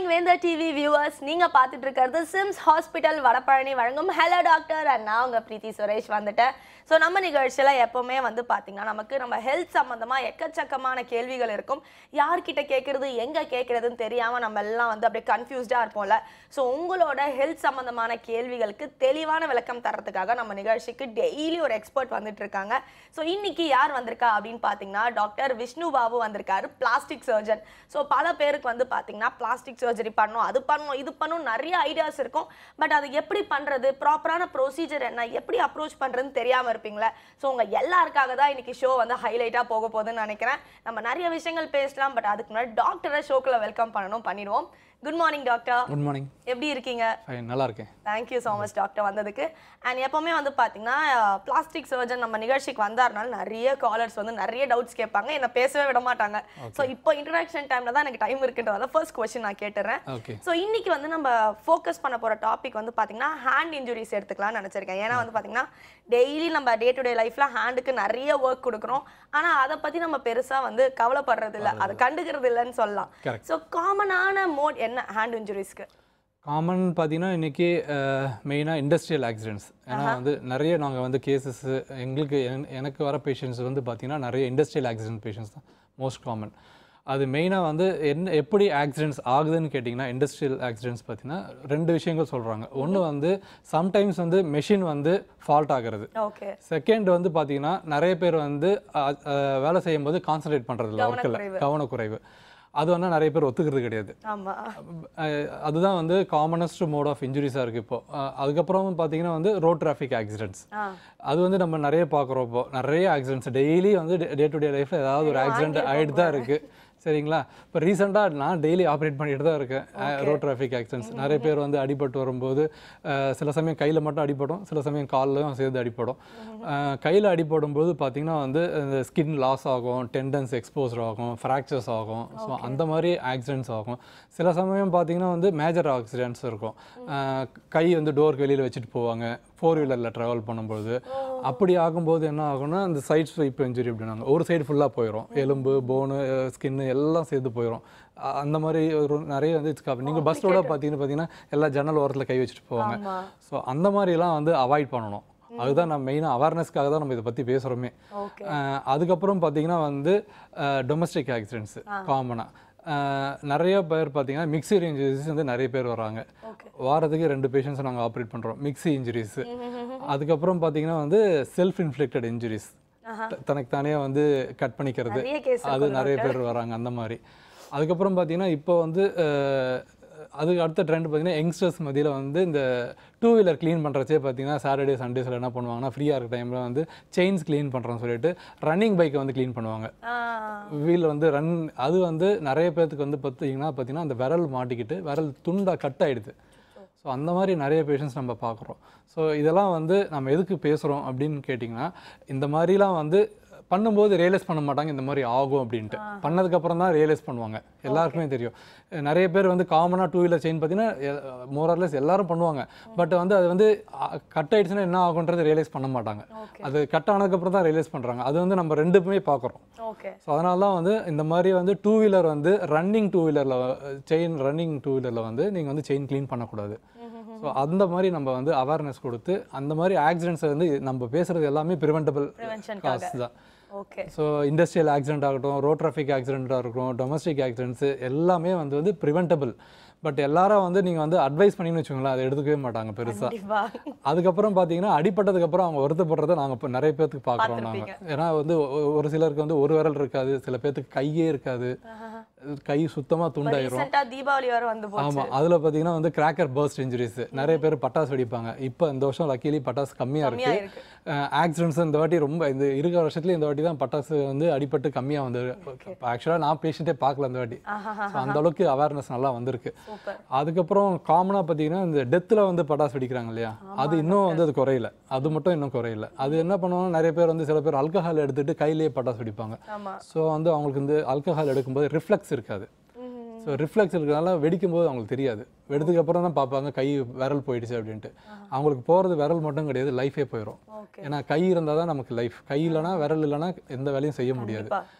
வேந்தர் TV viewers நீங்க பார்த்துட்டு இருக்கிறது சிம்ஸ் ஹாஸ்பிட்டல் வடபழனி வழங்கும் ஹலோ டாக்டர் அண்ட் நான் உங்க பிரீத்தி சுரேஷ் வந்துட்டேன் ஸோ நம்ம நிகழ்ச்சியில் எப்போவுமே வந்து பார்த்தீங்கன்னா நமக்கு நம்ம ஹெல்த் சம்மந்தமாக எக்கச்சக்கமான கேள்விகள் இருக்கும் யார்கிட்ட கேட்குறது எங்கே கேட்குறதுன்னு தெரியாமல் நம்ம எல்லாம் வந்து அப்படியே கன்ஃபியூஸ்டாக இருப்போம்ல ஸோ உங்களோட ஹெல்த் சம்மந்தமான கேள்விகளுக்கு தெளிவான விளக்கம் தரத்துக்காக நம்ம நிகழ்ச்சிக்கு டெய்லி ஒரு எக்ஸ்பர்ட் வந்துட்டு இருக்காங்க ஸோ இன்னைக்கு யார் வந்திருக்கா அப்படின்னு பார்த்தீங்கன்னா டாக்டர் விஷ்ணு பாபு வந்திருக்காரு பிளாஸ்டிக் சர்ஜன் ஸோ பல பேருக்கு வந்து பார்த்தீங்கன்னா பிளாஸ்டிக் சர்ஜரி பண்ணணும் அது பண்ணணும் இது பண்ணணும் நிறைய ஐடியாஸ் இருக்கும் பட் அது எப்படி பண்ணுறது ப்ராப்பரான ப்ரொசீஜர் என்ன எப்படி அப்ரோச் பண்ணுறதுன்னு தெரியாமல் இருப்பீங்களே ஸோ உங்கள் எல்லாருக்காக தான் இன்னைக்கு ஷோ வந்து ஹைலைட்டாக போக போகுதுன்னு நினைக்கிறேன் நம்ம நிறைய விஷயங்கள் பேசலாம் பட் அதுக்கு முன்னாடி டாக்டரை ஷோக்கில் வெல்கம் பண்ணணும் பண்ணிடுவோம் good morning doctor good morning எப்படி இருக்கீங்க ஃபைன் நல்லா இருக்கேன் தேங்க்யூ ஸோ மச் டாக்டர் வந்ததுக்கு அண்ட் எப்போவுமே வந்து பார்த்தீங்கன்னா பிளாஸ்டிக் சர்ஜன் நம்ம நிகழ்ச்சிக்கு வந்தாருனால நிறைய காலர்ஸ் வந்து நிறைய டவுட்ஸ் கேட்பாங்க என்னை பேசவே விட மாட்டாங்க ஸோ இப்போ இன்ட்ரடக்ஷன் டைமில் தான் எனக்கு டைம் இருக்குன்றதால ஃபர்ஸ்ட் கொஸ்டின் நான் கேட்டுறேன் ஓகே ஸோ இன்னைக்கு வந்து நம்ம ஃபோக்கஸ் பண்ண போகிற டாபிக் வந்து பார்த்தீங்கன்னா ஹேண்ட் இன்ஜுரிஸ் எடுத்துக்கலாம்னு நினச்சிருக்கேன் ஏன்னா வந்து பார்த்தீங்கன்னா டெய்லி நம்ம டே டு டே லைஃப்பில் ஹேண்டுக்கு நிறைய ஒர்க் கொடுக்குறோம் ஆனால் அதை பற்றி நம்ம பெருசாக வந்து கவலைப்படுறது இல்லை அதை கண்டுக்கிறது இல்லைன்னு சொல்லலாம் Correct. ஸோ காமனான மோட் என்ன ஹேண்ட் இன்ஜுரிஸ்க்கு காமன் பார்த்தீங்கன்னா இன்றைக்கி மெயினாக இண்டஸ்ட்ரியல் ஆக்சிடென்ட்ஸ் ஏன்னா வந்து நிறைய நாங்கள் வந்து கேசஸ் எங்களுக்கு என்- எனக்கு வர பேஷண்ட்ஸ் வந்து பார்த்தீங்கன்னா நிறைய இண்டஸ்ட்ரியல் ஆக்சிடென்ட் பேஷண்ட்ஸ் தான் மோஸ்ட் காமன் அது மெயினாக வந்து என்ன எப்படி ஆக்சிடென்ட்ஸ் ஆகுதுன்னு கேட்டிங்கன்னா இண்டஸ்ட்ரியல் ஆக்சிடென்ட்ஸ் பார்த்தீங்கன்னா ரெண்டு விஷயங்கள் சொல்கிறாங்க ஒன்று வந்து சம்டைம்ஸ் வந்து மெஷின் வந்து ஃபால்ட் ஆகிறது ஓகே செகண்ட் வந்து பார்த்தீங்கன்னா நிறைய பேர் வந்து அஹ், அஹ், வேலை செய்யும்போது கான்சன்ட்ரேட் பண்ணுறதில்ல ஒர்க்கில் கவனக்குறைவு. கவனக்குறைவு அது வந்து நிறைய பேர் ஒத்துக்கிறது கிடையாது ஆமா அஹ் அதுதான் வந்து காமனஸ்ட் மோட் ஆஃப் இன்ஜுரிஸாக இருக்குது இப்போ அஹ் அதுக்கப்புறம் பார்த்தீங்கன்னா வந்து ரோட் டிராஃபிக் ஆக்சிடென்ட்ஸ் ஆ அது வந்து நம்ம நிறைய பார்க்குறோம் இப்போ நிறைய ஆக்சிடென்ட்ஸ் டெய்லி வந்து டே டு டே லைஃப்பில் ஏதாவது ஒரு ஆக்சிடென்ட் ஆகிட்டு தான் இருக்குது சரிங்களா இப்போ ரீசெண்டாக நான் டெய்லி ஆப்ரேட் பண்ணிட்டு தான் இருக்கேன் ரோட் டிராஃபிக் ஆக்சிடென்ட்ஸ் நிறைய பேர் வந்து அடிபட்டு வரும்போது அஹ் சில சமயம் கையில் மட்டும் அடிபடும் சில சமயம் கால்லையும் சேர்ந்து அடிபடும் கையில் அடிபடும் போது பார்த்தீங்கன்னா வந்து இந்த ஸ்கின் லாஸ் ஆகும் டெண்டன்ஸ் எக்ஸ்போஸ்ட் ஆகும் ஃப்ராக்சர்ஸ் ஆகும் ஸோ அந்த மாதிரி ஆக்சிடென்ட்ஸ் ஆகும் சில சமயம் பார்த்தீங்கன்னா வந்து மேஜர் ஆக்சிடென்ட்ஸ் இருக்கும் அஹ் கை வந்து டோருக்கு வெளியில் வச்சுட்டு போவாங்க ஃபோர் வீலரில் ட்ராவல் பண்ணும்போது அப்படி ஆகும்போது என்ன ஆகும்னா அந்த சைட் ஸ்வைப் இன்ஜுரி அப்படின்னாங்க ஒரு சைடு ஃபுல்லாக போயிடும் எலும்பு போனு ஸ்கின்னு எல்லாம் சேர்ந்து போயிடும் அ- அந்த மாதிரி ஒரு நிறைய வந்து நீங்கள் பஸ் ரோட பார்த்தீங்கன்னு பார்த்தீங்கன்னா எல்லா ஜன்னல் ஓரத்தில் கை வச்சுட்டு போவாங்க ஆமா ஸோ அந்த மாதிரிலாம் வந்து அவாய்ட் பண்ணணும் அதுதான் நம்ம மெயினாக அவேர்னஸ்க்காக தான் நம்ம இதை பற்றி பேசுகிறோமே ஓகே அதுக்கப்புறம் பார்த்தீங்கன்னா வந்து டொமஸ்டிக் ஆக்சிடென்ட்ஸு காமனாக நிறைய பேர் பார்த்தீங்கன்னா மிக்சி இன்ஜுரிஸ் வந்து நிறைய பேர் வராங்க ஓகே வாரத்துக்கு ரெண்டு பேஷண்ட்ஸ் நாங்கள் ஆப்ரேட் பண்ணுறோம் மிக்ஸி இன்ஜுரிஸ் அதுக்கப்புறம் பார்த்தீங்கன்னா வந்து செல்ஃப் இன்ஃப்ளிக்டட் இன்ஜுரிஸ் தனக்கு தானே வந்து கட் பண்ணிக்கிறது நிறைய கேஸ் அது நிறைய பேர் வராங்க அந்த மாதிரி அதுக்கப்புறம் பார்த்தீங்கன்னா இப்போ வந்து அஹ், அதுக்கு அடுத்த ட்ரெண்ட் பார்த்தீங்கன்னா யங்ஸ்டர்ஸ் மத்தியில் வந்து இந்த டூ வீலர் க்ளீன் பண்ணுறச்சே பார்த்தீங்கன்னா சாட்டர்டே சண்டேஸில் என்ன பண்ணுவாங்கன்னா ஃப்ரீயாக இருக்க டைமில் வந்து செயின்ஸ் க்ளீன் பண்ணுறோன்னு சொல்லிட்டு ரன்னிங் பைக்கை வந்து க்ளீன் பண்ணுவாங்க ஆ வீல் வந்து ரன் அது வந்து நிறைய பேர்த்துக்கு வந்து பார்த்தீங்கன்னா பார்த்தீங்கன்னா அந்த விரல் மாட்டிக்கிட்டு விரல் துண்டா கட் ஆயிடுது ஸோ அந்த மாதிரி நிறைய பேஷண்ட்ஸ் நம்ம பார்க்குறோம் ஸோ இதெல்லாம் வந்து நம்ம எதுக்கு பேசுகிறோம் அப்படின்னு கேட்டிங்கன்னா இந்த மாதிரிலாம் வந்து பண்ணும்போது ரியலைஸ் பண்ண மாட்டாங்க இந்த மாதிரி ஆகும் அப்படின்ட்டு பண்ணதுக்கப்புறம் தான் ரியலைஸ் பண்ணுவாங்க எல்லாருக்குமே தெரியும் அஹ் நிறைய பேர் வந்து காமனாக டூ வீலர் செயின் பார்த்தீங்கன்னா மோரர்லெஸ் எல்லாரும் பண்ணுவாங்க பட் வந்து அது வந்து கட் ஆயிடுச்சுன்னா என்ன ஆகுன்றது ரியலைஸ் பண்ண மாட்டாங்க ஓகே அது கட் ஆனதுக்கப்புறம் தான் ரியலைஸ் பண்ணுறாங்க அது வந்து நம்ம ரெண்டுமே பார்க்குறோம் ஓகே ஸோ அதனால தான் வந்து இந்த மாதிரி வந்து டூ வீலர் வந்து ரன்னிங் டூ வீலரில் செயின் ரன்னிங் டூ வீலரில் வந்து நீங்கள் வந்து செயின் க்ளீன் பண்ணக்கூடாது ஸோ அந்த மாதிரி நம்ம வந்து அவேர்னஸ் கொடுத்து அந்த மாதிரி ஆக்சிடென்ட்ஸை வந்து நம்ம பேசுகிறது எல்லாமே ப்ரிவென்டபிள் ப்ரிவென்ஷனுக்காக காசு தான் ஓகே ஸோ இண்டஸ்ட்ரியல் ஆக்சிடென்ட் ஆகட்டும் ரோட் டிராஃபிக் ஆக்சிடென்ட்டாக இருக்கட்டும் டொமஸ்டிக் ஆக்சிடென்ட்ஸு எல்லாமே வந்து வந்து ப்ரிவென்டபிள் பட் எல்லாரும் வந்து நீங்கள் வந்து அட்வைஸ் பண்ணிங்கன்னு வச்சுக்கோங்களேன் அதை எடுத்துக்கவே மாட்டாங்க பெருசாக கண்டிப்பா அதுக்கப்புறம் பார்த்தீங்கன்னா அடிபட்டதுக்கப்புறம் அவங்க வருத்தப்படுறதை நாங்கள் இப்போ நிறைய பேர்த்துக்கு பார்க்குறோம் நாங்கள் ஏன்னா வந்து ஒ- ஒரு சிலருக்கு வந்து ஒரு விரல் இருக்காது சில பேர்த்துக்கு கையே இருக்காது கை சுத்தமாக துண்டாயிரும் ரீசெண்டா தீபாவளி வர வந்து போச்சு ஆமாம் அதில் பார்த்தீங்கன்னா வந்து கிராக்கர் பர்ஸ்ட் இன்ஜுரிஸ் நிறைய பேர் பட்டாசு வெடிப்பாங்க இப்போ இந்த வருஷம் லக்கிலி பட்டாசு கம்மியாக கம்மியா இருக்கு இருக்கு ஆக்சிடென்ட்ஸ் இந்த வாட்டி ரொம்ப இந்த இருக்கிற வருஷத்துல இந்த வாட்டி தான் பட்டாசு வந்து அடிபட்டு கம்மியாக வந்து ஆக்சுவலாக நான் பேஷண்ட்டே பார்க்கல இந்த வாட்டி ஆஹா So, அந்த அளவுக்கு அவேர்னஸ் நல்லா வந்திருக்கு சூப்பர் அதுக்கப்புறம் காமனாக பார்த்தீங்கன்னா இந்த டெத்தில் வந்து பட்டாசு வெடிக்கிறாங்க இல்லையா அது இன்னும் வந்து அது குறையல அது மட்டும் இன்னும் குறையல அது என்ன பண்ணுவாங்க நிறைய பேர் வந்து சில பேர் ஆல்கஹால் எடுத்துட்டு கையிலேயே பட்டாசு வெடிப்பாங்க ஆமா ஸோ வந்து அவங்களுக்கு வந்து ஆல்கஹால் எடுக்கும்போது ரிஃப்ளெக்ஸ் இருக்காது ம்ஹும். ஸோ ரிஃப்ளெக்ஸ் இருக்கிறதுனால வெடிக்கும்போது அவங்களுக்கு தெரியாது வெடிச்சதுக்கு அப்புறம் தான் பார்ப்பாங்க கை விரல் போயிடுச்சு அப்படின்ட்டு அவங்களுக்கு போகிறது விரல் மட்டும் கிடையாது லைஃபே போயிடும் ஓகே ஏன்னா கை இருந்தால் தான் நமக்கு லைஃப் கை இல்லைனா விரல் இல்லைனா எந்த வேலையும் செய்ய முடியாது கண்டிப்பா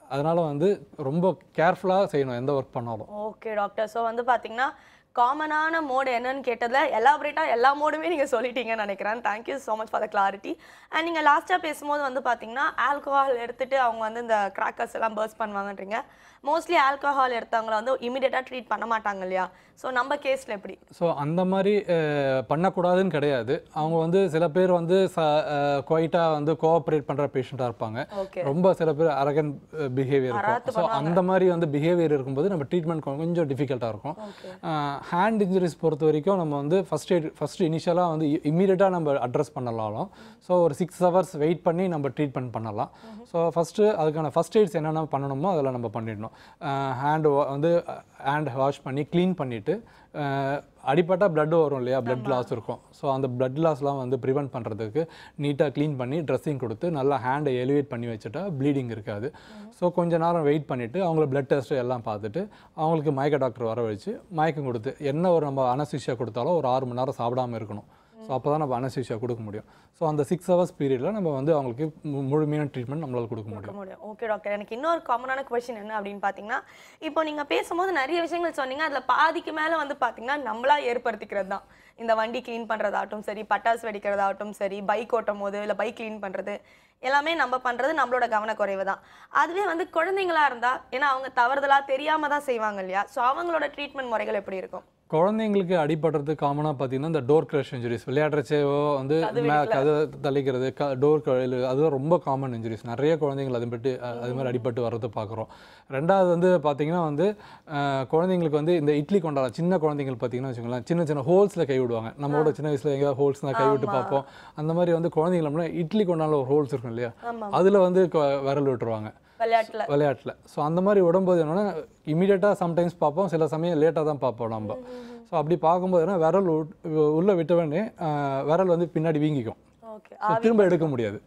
அதனால வந்து ரொம்ப கேர்ஃபுல்லாக செய்யணும் எந்த ஒர்க் பண்ணாலும் ஓகே டாக்டர் ஸோ வந்து பார்த்தீங்கன்னா காமனான மோடு என்னன்னு கேட்டதில் எலாபரேட்டாக எல்லா மோடுமே நீங்கள் சொல்லிட்டீங்கன்னு நினைக்கிறேன் thank you so much for the clarity and நீங்கள் லாஸ்ட்டாக பேசும்போது வந்து பார்த்தீங்கன்னா ஆல்கோஹால் எடுத்துட்டு அவங்க வந்து இந்த கிராக்கர்ஸ் எல்லாம் பர்ஸ் பண்ணுவாங்கன்றீங்க மோஸ்ட்லி ஆல்கோஹால் எடுத்தவங்கள வந்து இமீடியட்டாக ட்ரீட் பண்ண மாட்டாங்க இல்லையா ஸோ நம்ம கேஸில் எப்படி ஸோ அந்த மாதிரி அஹ், பண்ணக்கூடாதுன்னு கிடையாது அவங்க வந்து சில பேர் வந்து ச குவைட்டாக வந்து கோஆப்ரேட் பண்ணுற பேஷண்ட்டாக இருப்பாங்க ஓகே ரொம்ப சில பேர் அரகன் பிஹேவியர் அராத்து இருக்கும் ஸோ அந்த மாதிரி வந்து பிஹேவியர் இருக்கும்போது நம்ம ட்ரீட்மெண்ட் கொஞ்சம் டிஃபிகல்ட்டாக இருக்கும் ஓகே ஹேண்ட் இன்ஜுரிஸ் பொறுத்த வரைக்கும் நம்ம வந்து ஃபஸ்ட் எய்ட் ஃபஸ்ட் இனிஷியலாக வந்து இம்மீடியட்டாக நம்ம அட்ரஸ் பண்ணலாம் ஸோ ஒரு சிக்ஸ் ஹவர்ஸ் வெயிட் பண்ணி நம்ம ட்ரீட்மெண்ட் பண்ணலாம் ஸோ ஃபஸ்ட்டு அதுக்கான ஃபஸ்ட் எய்ட்ஸ் என்னென்ன பண்ணணுமோ அதெல்லாம் நம்ம பண்ணிடணும் ஹேண்டு வந்து ஹேண்ட் வாஷ் பண்ணி க்ளீன் பண்ணிவிட்டு அடிப்பட்டால் blood வரும் இல்லையா blood லாஸ் இருக்கும் ஸோ அந்த blood லாஸ்லாம் வந்து ப்ரிவென்ட் பண்ணுறதுக்கு நீட்டாக க்ளீன் பண்ணி ட்ரெஸ்ஸிங் கொடுத்து நல்லா ஹேண்டை எலிவேட் பண்ணி வச்சுட்டா ப்ளீடிங் இருக்காது ஸோ கொஞ்ச நேரம் வெயிட் பண்ணிவிட்டு அவங்கள blood டெஸ்ட் எல்லாம் பார்த்துட்டு அவங்களுக்கு மயக்க டாக்டர் வர வச்சு மயக்கம் கொடுத்து என்ன ஒரு நம்ம அனசிஷியா கொடுத்தாலும் ஒரு ஆறு மணி நேரம் சாப்பிடாம இருக்கணும் ஸோ அப்போ தான் நம்ம அனசிஷியா கொடுக்க முடியும் ஸோ அந்த சிக்ஸ் ஹவர்ஸ் பீரியடில் நம்ம வந்து அவங்களுக்கு மு- முழுமையான ட்ரீட்மெண்ட் நம்மளால கொடுக்க முடியும் கொடுக்க முடியும் ஓகே டாக்டர் எனக்கு இன்னொரு காமனான கொஸ்டின் என்ன அப்படின்னு பார்த்தீங்கன்னா இப்போ நீங்கள் பேசும்போது நிறைய விஷயங்கள் சொன்னீங்க அதில் பாதிக்கு மேலே வந்து பார்த்தீங்கன்னா நம்மளா ஏற்படுத்திக்கிறது தான் இந்த வண்டி க்ளீன் பண்ணுறதாகட்டும் சரி பட்டாசு வெடிக்கிறதாகட்டும் சரி பைக் ஓட்டும் போது இல்லை பைக் க்ளீன் பண்ணுறது எல்லாமே நம்ம பண்ணுறது நம்மளோட கவனக்குறைவு தான் அதுவே வந்து குழந்தைங்களா இருந்தால் ஏன்னா அவங்க தவறுதலாக தெரியாம தான் செய்வாங்க இல்லையா ஸோ அவங்களோட ட்ரீட்மெண்ட் முறைகள் எப்படி இருக்கும் குழந்தைங்களுக்கு அடிபடுறது காமனாக பார்த்தீங்கன்னா இந்த டோர் கிரஷ் இன்ஜுரிஸ் விளையாடுறச்சேவோ வந்து மே- கதை தள்ளிக்கிறது க டோர் கழிவு அதுதான் ரொம்ப காமன் இன்ஜுரிஸ் நிறைய குழந்தைங்கள் அது பட்டு அஹ், அது மாதிரி அடிபட்டு வர்றது பார்க்குறோம் ரெண்டாவது வந்து பார்த்தீங்கன்னா வந்து அஹ், குழந்தைங்களுக்கு வந்து இந்த இட்லி கொண்டாடலாம் சின்ன குழந்தைங்களுக்கு பார்த்தீங்கன்னா வச்சுக்கோங்களேன் சின்ன சின்ன ஹோல்ஸில் கை விடுவாங்க நம்மளோட சின்ன வயசில் எங்கேயாவது ஹோல்ஸ்னால் கை விட்டு பார்ப்போம் அந்த மாதிரி வந்து குழந்தைங்கள இட்லி கொண்டாடல ஒரு ஹோல்ஸ் இருக்கும் இல்லையா ஆமா அதில் வந்து கொ- விரல் விட்டுருவாங்க விளையாட்டுல விளையாட்டில் ஸோ அந்த மாதிரி விடும்போது என்னன்னா இமீடியட்டாக சம்டைம்ஸ் பார்ப்போம் சில சமயம் லேட்டாக தான் பார்ப்போம் நம்ம ஸோ அப்படி பார்க்கும்போது என்ன விரல் உட்- உள்ள விட்டவொடனே ஆஹ், விரல் வந்து பின்னாடி வீங்கிக்கும் ஓகே ஸோ திரும்ப எடுக்க முடியாது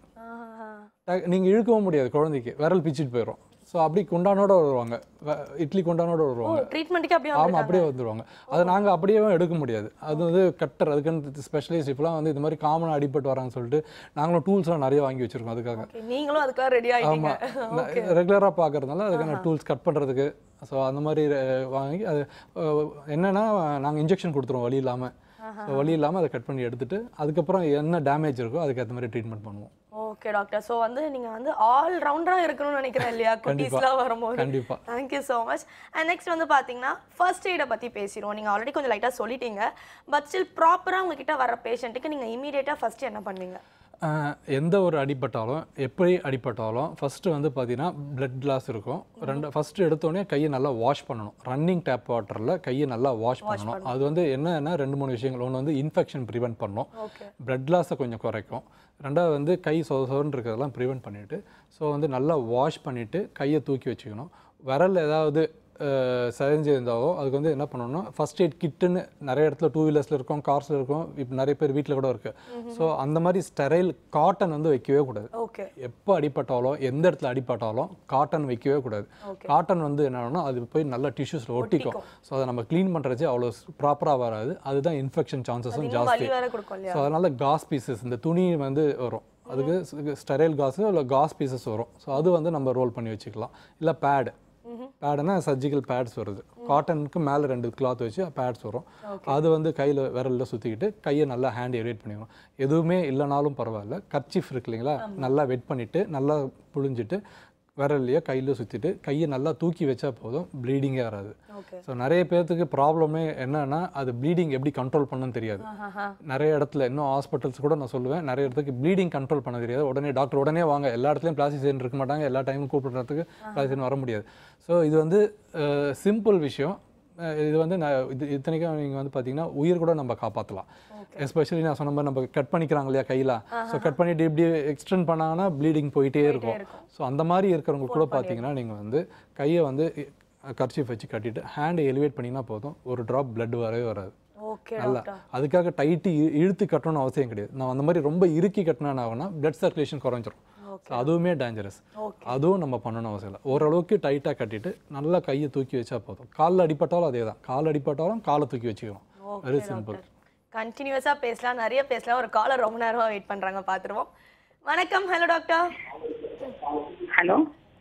நீங்கள் இழுக்கவும் முடியாது குழந்தைக்கு விரல் பிச்சுட்டு போயிடும் ஸோ அப்படி குண்டானோட வருவாங்க வ- இட்லி குண்டானோட வருவாங்க ட்ரீட்மெண்ட்டுக்கு அப்படியே ஆமாம் அப்படியே வந்துடுவாங்க அது நாங்கள் அப்படியே எடுக்க முடியாது அது வந்து கட்டர் அதுக்குன்னு ஸ்பெஷலிஸ்ட் இப்போலாம் வந்து இது மாதிரி காமனாக அடிபட்டு வராங்கன்னு சொல்லிட்டு நாங்களும் டூல்ஸ்லாம் நிறைய வாங்கி வச்சுருக்கோம் அதுக்காக Okay, நீங்களும் அதுக்காக ரெடி ஆயிட்டீங்க ஆமாம் ரெகுலராக பார்க்கறதுனால அதுக்கான டூல்ஸ் கட் பண்ணுறதுக்கு ஸோ அந்த மாதிரி அஹ், வாங்கி அது அஹ், என்னன்னா நாங்கள் இன்ஜெக்ஷன் கொடுத்துருவோம் வலி இல்லாமல் ஸோ வலி இல்லாமல் அதை கட் பண்ணி எடுத்துட்டு அதுக்கப்புறம் என்ன டேமேஜ் இருக்கோ அதுக்கு ஏற்ற மாதிரி ட்ரீட்மெண்ட் பண்ணுவோம் ஓகே டாக்டர் ஸோ வந்து நீங்க வந்து ஆல் ரவுண்டரா இருக்கணும்னு நினைக்கிறேன் இல்லையா குட்டீஸ்லாம் வரும்போது கண்டிப்பாக thank you so much and next வந்து பார்த்தீங்கன்னா ஃபர்ஸ்ட் எய்டை பற்றி பேசிடுவோம் நீங்கள் ஆல்ரெடி கொஞ்சம் லைட்டாக சொல்லிட்டீங்க பட் ஸ்டில் ப்ராப்பராக உங்ககிட்ட வர பேஷண்ட்டுக்கு நீங்கள் இமீடியட்டாக ஃபர்ஸ்ட் என்ன பண்ணுவீங்க ஆஹ் எந்த ஒரு அடிபட்டாலும் எப்படி அடிபட்டாலும் ஃபஸ்ட்டு வந்து பார்த்தீங்கன்னா blood லாஸ் இருக்கும் ரெண்டு ஃபஸ்ட்டு எடுத்தோடனே கையை நல்லா வாஷ் பண்ணணும் ரன்னிங் டேப் வாட்டரில் கையை நல்லா வாஷ் பண்ணணும் அது வந்து என்னன்னா ரெண்டு மூணு விஷயங்கள் ஒன்று வந்து இன்ஃபெக்ஷன் ப்ரிவென்ட் பண்ணும் ஓகே blood லாஸை கொஞ்சம் குறைக்கும் ரெண்டாவது வந்து கை சொத சொதன்னு இருக்கிறதெல்லாம் ப்ரிவென்ட் பண்ணிவிட்டு ஸோ வந்து நல்லா வாஷ் பண்ணிவிட்டு கையை தூக்கி வச்சுக்கணும் விரல் ஏதாவது சரிஞ்சு இருந்தாலோ அதுக்கு வந்து என்ன பண்ணணும்னா ஃபர்ஸ்ட் எய்ட் கிட்டுன்னு நிறைய இடத்துல டூ வீலர்ஸில் இருக்கும் கார்ஸில் இருக்கும் இப்போ நிறைய பேர் வீட்டில் கூட இருக்குது ஸோ அந்த மாதிரி ஸ்டெரைல் காட்டன் வந்து வைக்கவே கூடாது ஓகே எப்போ அடிபட்டாலும் எந்த இடத்துல அடிபட்டாலும் காட்டன் வைக்கவே கூடாது Okay. காட்டன் வந்து என்னன்னா அது போய் நல்லா டிஷ்யூஸில் ஒட்டிக்கும் ஸோ அதை நம்ம க்ளீன் பண்ணுறச்சே அவ்வளோ ப்ராப்பராக வராது அதுதான் இன்ஃபெக்ஷன் சான்சஸும் இன்னும் ஜாஸ்தி வலி வேற கொடுக்கும் இல்லையா ஸோ அதனால காஸ் பீசஸ் இந்த துணி வந்து வரும் அதுக்கு ஸ்டெரைல் காஸு இல்லை காஸ் பீசஸ் வரும் ஸோ அது வந்து நம்ம ரோல் பண்ணி வச்சுக்கலாம் இல்லை பேடு பேடுனா சர்ஜிக்கல் பேட்ஸ் வருது காட்டனுக்கு மேலே ரெண்டு கிளாத் வச்சு பேட்ஸ் வரும் அது வந்து கையில் விரலில் சுற்றிக்கிட்டு கையை நல்லா ஹேண்ட் எரேட் பண்ணிக்கணும் எதுவுமே இல்லைனாலும் பரவாயில்ல கர்ச்சிஃப் இருக்கு இல்லைங்களா நல்லா வெட் பண்ணிவிட்டு நல்லா புழிஞ்சிட்டு விரல்லையோ கையில் சுற்றிட்டு கையை நல்லா தூக்கி வச்சா போதும் ப்ளீடிங்கே வராது ஓகே ஸோ நிறைய பேர்த்துக்கு ப்ராப்ளமே என்னன்னா அது ப்ளீடிங் எப்படி கண்ட்ரோல் பண்ணணும்னு தெரியாது நிறைய இடத்துல இன்னும் ஹாஸ்பிட்டல்ஸ் கூட நான் சொல்லுவேன் நிறைய இடத்துக்கு ப்ளீடிங் கண்ட்ரோல் பண்ண தெரியாது உடனே டாக்டர் உடனே வாங்க எல்லா இடத்துலையும் பிளாஸ்டிக் சர்ஜன் இருக்க மாட்டாங்க எல்லா டைமும் கூப்பிடுறதுக்கு பிளாஸ்டிக் சர்ஜன் வர முடியாது ஸோ இது வந்து சிம்பிள் விஷயம் அஹ் இது வந்து நான் இது இத்தனைக்கும் நீங்கள் வந்து பார்த்தீங்கன்னா உயிர் கூட நம்ம காப்பாற்றலாம் எஸ்பெஷலி நான் சொன்ன மாதிரி நம்ம கட் பண்ணிக்கிறாங்க இல்லையா கையில் ஸோ கட் பண்ணிட்டு இப்படி எக்ஸ்டெண்ட் பண்ணாங்கன்னா ப்ளீடிங் போயிட்டே இருக்கும் ஸோ அந்த மாதிரி இருக்கிறவங்களுக்கு கூட பார்த்தீங்கன்னா நீங்கள் வந்து கையை வந்து கர்ச்சீஃப் வச்சு கட்டிட்டு ஹேண்டை எலிவேட் பண்ணினா போதும் ஒரு ட்ராப் blood வரவே வராது ஓகே நல்லா அதுக்காக டைட்டு இழுத்து கட்டணும்னு அவசியம் கிடையாது நான் அந்த மாதிரி ரொம்ப இறுக்கி கட்டினா ஆகுனா blood சர்க்குலேஷன் குறைஞ்சிரும் ஸோ அதுவுமே டேஞ்சரஸ் ஓகே அதுவும் நம்ம பண்ணணும் அவசியம் இல்லை ஓரளவுக்கு டைட்டாக கட்டிட்டு நல்லா கையை தூக்கி வச்சா போதும் காலில் அடிபட்டாலும் அதே தான் கால் அடிபட்டாலும் காலை தூக்கி வச்சுக்கணும் வெரி சிம்பிள் கண்டினியூஸாக பேசலாம் நிறைய பேசலாம் ஒரு காலர் ரொம்ப நேரமா வெயிட் பண்றாங்க பார்த்துருவோம் வணக்கம் ஹலோ டாக்டர் ஹலோ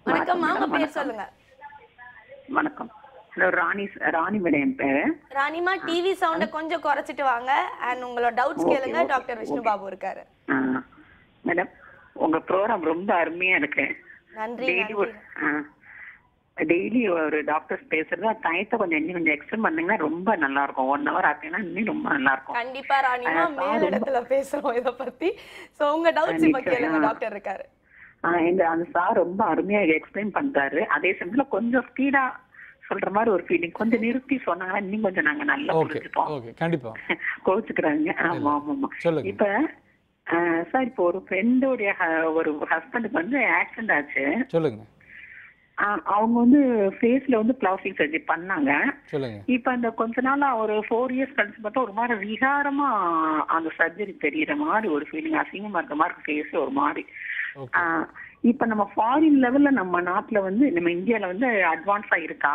வணக்கம்மா உங்க வணக்கம், பேர் சொல்லுங்க வணக்கம் ஹலோ ராணி ராணி மேடம் என் பேரு ராணிமா டிவி சவுண்ட கொஞ்சம் குறைச்சிட்டு வாங்க அண்ட் உங்களோட டவுட்ஸ் Okay, கேளுங்க okay, டாக்டர் விஷ்ணு பாபு இருக்காரு ஆ, மேடம் உங்க ப்ரோக்ராம் ரொம்ப அருமையா இருக்கு நன்றி டெய்லி ஒரு நன்றி டெய்லி ஒரு டாக்டர்ஸ் பேசுறது அது டயத்தை கொஞ்சம் இன்னும் கொஞ்சம் எக்ஸ்டெண்ட் பண்ணீங்கன்னா ரொம்ப நல்லா இருக்கும் ஒன் ஹவர் ஆக்கினா இன்னும் ரொம்ப நல்லா இருக்கும் கண்டிப்பா ராணிமா ஆ, மேல் இடத்துல பேசுறோம் இத பத்தி சோ உங்க டவுட்ஸ் இப்ப கண்டிப்பா, கேளுங்க ஆ. டாக்டர் இருக்காரு ஆ, இந்த அந்த சார் ரொம்ப அருமையா எக்ஸ்பிளைன் பண்றாரு அதே சமயத்துல கொஞ்சம் ஸ்பீடா சொல்ற மாதிரி ஒரு ஃபீலிங் கொஞ்சம் நிறுத்தி சொன்னாங்கன்னா இன்னும் கொஞ்சம் நாங்க நல்லா ஓகே புரிஞ்சுப்போம் ஓகே கண்டிப்பா கோச்சுக்கிறாங்க ஆமா ஆமா ஆமா சொல்லுங்க இப்ப ஆஹ் சார் இப்போ ஒரு ஃப்ரெண்டோடைய ஒரு ஹஸ்பண்டுக்கு வந்து ஆக்சிடென்ட் ஆச்சு சொல்லுங்க ஆஹ் அவங்க வந்து ஃபேஸ்ல வந்து பிளாஸ்டிக் சர்ஜரி பண்ணாங்க சொல்லுங்க இப்ப அந்த கொஞ்ச நாளா ஒரு ஃபோர் இயர்ஸ் கழிச்சு பார்த்தா ஒரு மாதிரி விகாரமா அந்த சர்ஜரி தெரியற மாதிரி ஒரு ஃபீலிங் அசிங்கமா இருக்க மாதிரி ஃபேஸ் ஒரு மாதிரி ஓகே ஆஹ் இப்ப நம்ம ஃபாரின் லெவல்ல நம்ம நாட்டுல வந்து நம்ம இந்தியால வந்து அட்வான்ஸா இருக்கா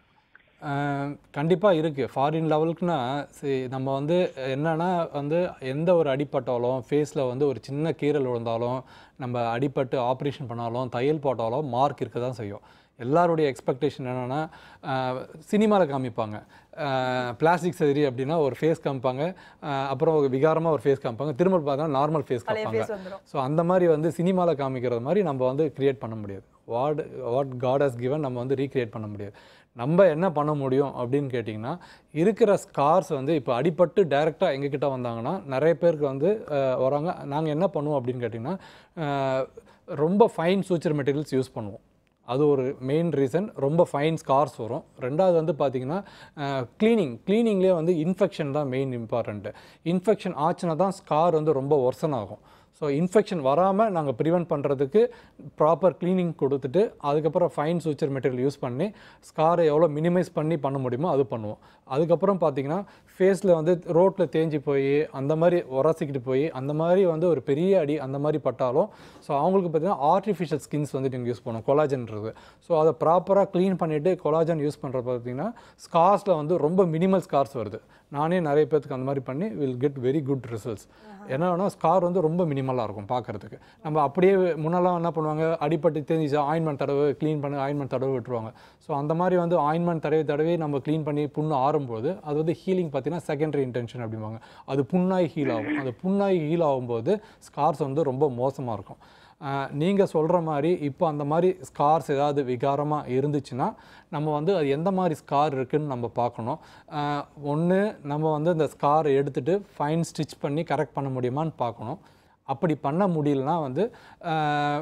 கண்டிப்பாக இருக்குது ஃபாரின் லெவலுக்குனா சரி நம்ம வந்து என்னன்னா வந்து எந்த ஒரு அடிப்பட்டாலும் ஃபேஸில் வந்து ஒரு சின்ன கீறல் விழுந்தாலும் நம்ம அடிபட்டு ஆப்ரேஷன் பண்ணாலும் தையல் போட்டாலும் மார்க் இருக்க தான் செய்யும் எல்லாருடைய எக்ஸ்பெக்டேஷன் என்னென்னா சினிமாவில் காமிப்பாங்க பிளாஸ்டிக் சர்ஜரி அப்படின்னா ஒரு ஃபேஸ் காமிப்பாங்க ஆஹ் அப்புறம் ஒரு விகாரமாக ஒரு ஃபேஸ் காமிப்பாங்க திரும்ப பார்த்தா நார்மல் ஃபேஸ் பழைய காமிப்பாங்க ஃபேஸ் வந்துரும் ஸோ அந்த மாதிரி வந்து சினிமாவில் காமிக்கிறது மாதிரி நம்ம வந்து கிரியேட் பண்ண முடியாது what what God has given நம்ம வந்து ரீக்ரியேட் பண்ண முடியாது நம்ம என்ன பண்ண முடியும் அப்படின்னு கேட்டிங்கன்னா இருக்கிற ஸ்கார்ஸ் வந்து இப்போ அடிபட்டு டைரெக்டாக எங்ககிட்ட வந்தாங்கன்னா நிறைய பேருக்கு வந்து அஹ், வராங்க நாங்கள் என்ன பண்ணுவோம் அப்படின்னு கேட்டிங்கன்னா அஹ், ரொம்ப ஃபைன் சூச்சர் மெட்டீரியல்ஸ் யூஸ் பண்ணுவோம் அது ஒரு மெயின் ரீசன் ரொம்ப ஃபைன் ஸ்கார்ஸ் வரும் ரெண்டாவது வந்து பார்த்தீங்கன்னா க்ளீனிங் க்ளீனிங்லேயே வந்து இன்ஃபெக்ஷன் தான் மெயின் இம்பார்ட்டண்ட்டு இன்ஃபெக்ஷன் ஆச்சுன்னா தான் ஸ்கார் வந்து ரொம்ப ஒர்சன் ஆகும் ஸோ இன்ஃபெக்ஷன் வராமல் நாங்கள் ப்ரிவென்ட் பண்ணுறதுக்கு ப்ராப்பர் க்ளீனிங் கொடுத்துட்டு அதுக்கப்புறம் ஃபைன் சூச்சர் மெட்டீரியல் யூஸ் பண்ணி ஸ்காரை எவ்வளோ மினிமைஸ் பண்ணி பண்ண முடியுமோ அது பண்ணுவோம் அதுக்கப்புறம் பார்த்தீங்கன்னா ஃபேஸில் வந்து ரோட்டில் தேஞ்சு போய் அந்த மாதிரி உரசிக்கிட்டு போய் அந்த மாதிரி வந்து ஒரு பெரிய அடி அந்த மாதிரி பட்டாலும் ஸோ அவங்களுக்கு பார்த்தீங்கன்னா ஆர்டிஃபிஷியல் ஸ்கின்ஸ் வந்து நீங்கள் யூஸ் பண்ணுவோம் கொலாஜன்றது ஸோ அதை ப்ராப்பராக க்ளீன் பண்ணிவிட்டு கொலாஜன் யூஸ் பண்ணுறது பார்த்தீங்கன்னா ஸ்கார்ஸில் வந்து ரொம்ப மினிமல் ஸ்கார்ஸ் வருது நானே நிறைய பேர்த்துக்கு அந்த மாதிரி பண்ணி will get very good results என்னன்னா ஸ்கார் வந்து ரொம்ப மினிமலாக இருக்கும் பார்க்கறதுக்கு நம்ம அப்படியே முன்னெல்லாம் என்ன பண்ணுவாங்க அடிப்பட்டு தெரிஞ்சிச்சா ஆயின்மெண்ட் தடவை க்ளீன் பண்ணி ஆயின்மெண்ட் தடவை விட்டுருவாங்க ஸோ அந்த மாதிரி வந்து ஆயின்மெண்ட் தடவை தடவை நம்ம க்ளீன் பண்ணி புண்ணு ஆறும்போது அது வந்து ஹீலிங் பார்த்தீங்கன்னா செகண்டரி இன்டென்ஷன் அப்படிம்பாங்க அது புண்ணாய் ஹீல் ஆகும் அது புண்ணாய் ஹீல் ஆகும்போது ஸ்கார்ஸ் வந்து ரொம்ப மோசமாக இருக்கும் நீங்கள் சொல்கிற மாதிரி இப்போ அந்த மாதிரி ஸ்கார்ஸ் ஏதாவது விகாரமாக இருந்துச்சுன்னா நம்ம வந்து அது எந்த மாதிரி ஸ்கார் இருக்குன்னு நம்ம பார்க்கணும் ஒன்று நம்ம வந்து இந்த ஸ்காரை எடுத்துட்டு ஃபைன் ஸ்டிச் பண்ணி கரெக்ட் பண்ண முடியுமான்னு பார்க்கணும் அப்படி பண்ண முடியலனா வந்து ஆஹ்,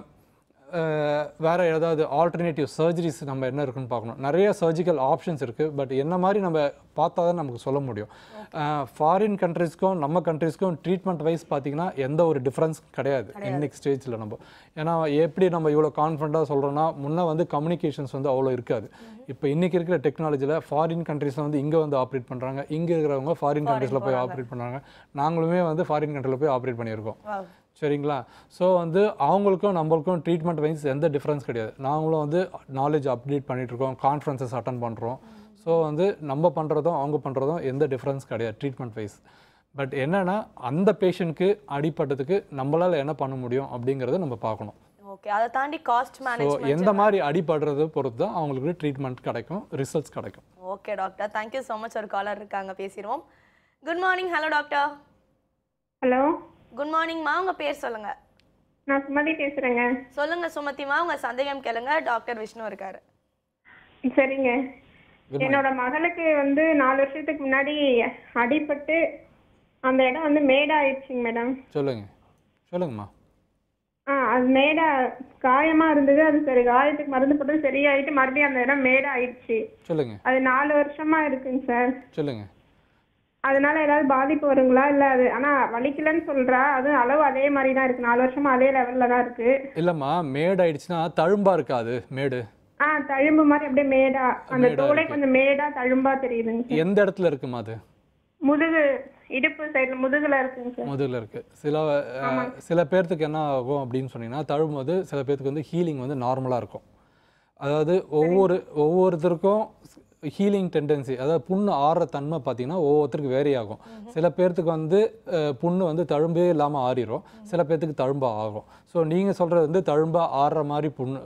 ஆஹ், வேற ஏதாவது ஆல்டர்னேட்டிவ் சர்ஜரிஸ் நம்ம என்ன இருக்குன்னு பார்க்கணும் நிறைய சர்ஜிக்கல் ஆப்ஷன்ஸ் இருக்குது பட் என்ன மாதிரி நம்ம பார்த்தா தான் நமக்கு சொல்ல முடியும் ஃபாரின் கண்ட்ரீஸ்க்கும் நம்ம கண்ட்ரீஸ்க்கும் ட்ரீட்மெண்ட் வைஸ் பார்த்தீங்கன்னா எந்த ஒரு டிஃப்ரென்ஸ் கிடையாது இன்னைக்கு ஸ்டேஜில் நம்ம ஏன்னா எப்படி நம்ம இவ்வளோ கான்ஃபிடண்ட்டாக சொல்கிறோன்னா முன்னே வந்து கம்யூனிகேஷன்ஸ் வந்து அவ்வளோ இருக்காது இப்போ இன்னைக்கு இருக்கிற டெக்னாலஜியில் ஃபாரின் கண்ட்ரீஸில் வந்து இங்கே வந்து ஆப்ரேட் பண்ணுறாங்க இங்கே இருக்கிறவங்க ஃபாரின் கண்ட்ரீஸில் போய் ஆப்ரேட் பண்ணுறாங்க நாங்களுமே வந்து ஃபாரின் கண்ட்ரியில் போய் ஆப்ரேட் பண்ணியிருக்கோம் Wow. சரிங்களா ஸோ வந்து அவங்களுக்கும் நம்மளுக்கும் ட்ரீட்மெண்ட் வைஸ் எந்த டிஃப்ரென்ஸ் கிடையாது நாங்களும் வந்து நாலேஜ் அப்டேட் பண்ணிட்டு இருக்கோம் கான்ஃபரன்சஸ் அட்டன் பண்ணுறோம் ஸோ வந்து நம்ம பண்ணுறதும் அவங்க பண்ணுறதும் எந்த டிஃப்ரென்ஸ் கிடையாது ட்ரீட்மெண்ட் வைஸ் பட் என்னன்னா அந்த பேஷண்ட்க்கு அடிப்பட்டதுக்கு நம்மளால் என்ன பண்ண முடியும் அப்படிங்கிறத நம்ம பார்க்கணும் ஓகே அதை தாண்டி காஸ்ட் ஸோ மேனேஜ்மெண்ட் எந்த மாதிரி அடிபடுறத பொறுத்து தான் அவங்களுக்கு ட்ரீட்மெண்ட் கிடைக்கும் ரிசல்ட்ஸ் கிடைக்கும் okay doctor thank you so much ஒரு காலர் இருக்காங்க பேசிடுவோம் good morning hello doctor hello good மார்னிங்மா உங்க பேர் சொல்லுங்க நான் சுமதி பேசுறேங்க சொல்லுங்க சுமதிமா உங்க சந்தேகம் கேளுங்க டாக்டர் விஷ்ணு இருக்காரு சரிங்க Good morning. என்னோட மகளுக்கு வந்து நாலு வருஷத்துக்கு முன்னாடி அடிபட்டு அந்த இடம் வந்து மேடாயிடுச்சுங்க மேடம் சொல்லுங்க சொல்லுங்கம்மா ஆ அது மேடா காயமா இருந்தது அது சரி காயத்துக்கு மருந்து போட்டு சரியாயிட்டு மறுபடியும் அந்த இடம் மேடாயிடுச்சு சொல்லுங்க அது நாலு வருஷமா இருக்குங்க சார் சொல்லுங்க அதனால ஏதாவது பாதிப்பு வருங்களா இல்ல அது ஆனா வலிக்கலன்னு சொல்றா அதுவும் அளவு அதே மாதிரி தான் இருக்கு நாலு வருஷமா அதே லெவல்ல தான் இருக்கு இல்லைம்மா மேடு ஆயிடுச்சுன்னா தழும்பா இருக்காது மேடு ஆ தழும்பு மாதிரி அப்படியே மேடா அந்த மேடா தோலே இருக்கு. கொஞ்சம் மேடா தழும்பா தெரியுதுங்க சார் எந்த இடத்துல இருக்குமா அது முதுகு இடுப்பு சைடுல முதுகுல இருக்குங்க சார் முதல்ல இருக்கு சில அஹ், சில பேர்த்துக்கு என்ன ஆகும் அப்படின்னு சொன்னீங்கன்னா தழும்போது சில பேர்த்துக்கு வந்து ஹீலிங் வந்து நார்மலாக இருக்கும் அதாவது ஒவ்வொரு ஒவ்வொருத்தருக்கும் ஹீலிங் டெண்டன்சி அதாவது புண்ணு ஆறுற தன்மை பார்த்தீங்கன்னா ஒவ்வொருத்தருக்கு வேரி ஆகும் சில பேர்த்துக்கு வந்து அஹ், புண்ணு வந்து தழும்பே இல்லாமல் ஆறிடும் சில பேர்த்துக்கு தழும்பா ஆகும் ஸோ நீங்கள் சொல்கிறது வந்து தழும்பா ஆறுற மாதிரி புண்ணு